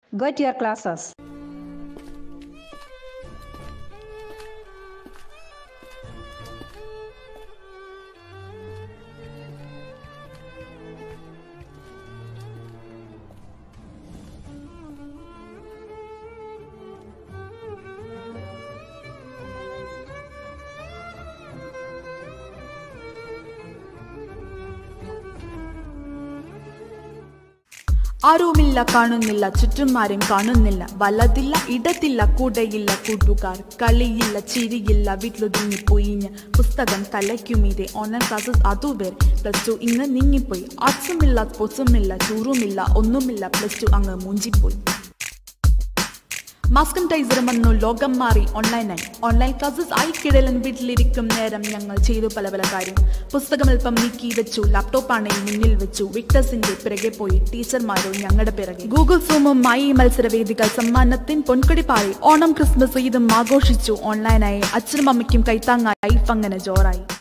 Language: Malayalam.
Go to your classes. ആരുമില്ല കാണുന്നില്ല ചുറ്റുമാരും കാണുന്നില്ല വലതില്ല ഇടത്തില്ല കൂടെയില്ല കൂട്ടുകാർ കളിയില്ല ചിരിയില്ല വീട്ടിലൊതുങ്ങിപ്പോയി ഞാൻ പുസ്തകം തലയ്ക്കുമീതെ ഓൺലൈൻ ക്ലാസ്സസ് അതുവരെ പ്ലസ് ടു ഇങ്ങ് നീങ്ങിപ്പോയി ആർട്സുമില്ല സ്പോർട്സുമില്ല ടൂറുമില്ല ഒന്നുമില്ല പ്ലസ് ടു അങ്ങ് മൂഞ്ചിപ്പോയി മാസ്കും ടൈസറും വന്നു ലോകം മാറി ഓൺലൈനായി ഓൺലൈൻ ക്ലാസ്സസ് ആയി കിടലൻ വീട്ടിലിരിക്കും നേരം ഞങ്ങൾ ചെയ്തു പല പല കാര്യം പുസ്തകം അല്പം നീക്കി വെച്ചു ലാപ്ടോപ്പ് ആണെങ്കിൽ മുന്നിൽ വെച്ചു വിക്ടേഴ്സിന്റെ പിറകെ പോയി ടീച്ചർമാരോ ഞങ്ങളുടെ പിറകെ ഗൂഗിൾ സൂമും മായി മത്സരവേദികൾ സമ്മാനത്തിൻ പൊൻകൊടി പാറി ഓണം ക്രിസ്മസ് ഈദും ആഘോഷിച്ചു ഓൺലൈനായി അച്ഛനും അമ്മയ്ക്കും കൈത്താങ്ങായി ലൈഫ് അങ്ങനെ ജോറായി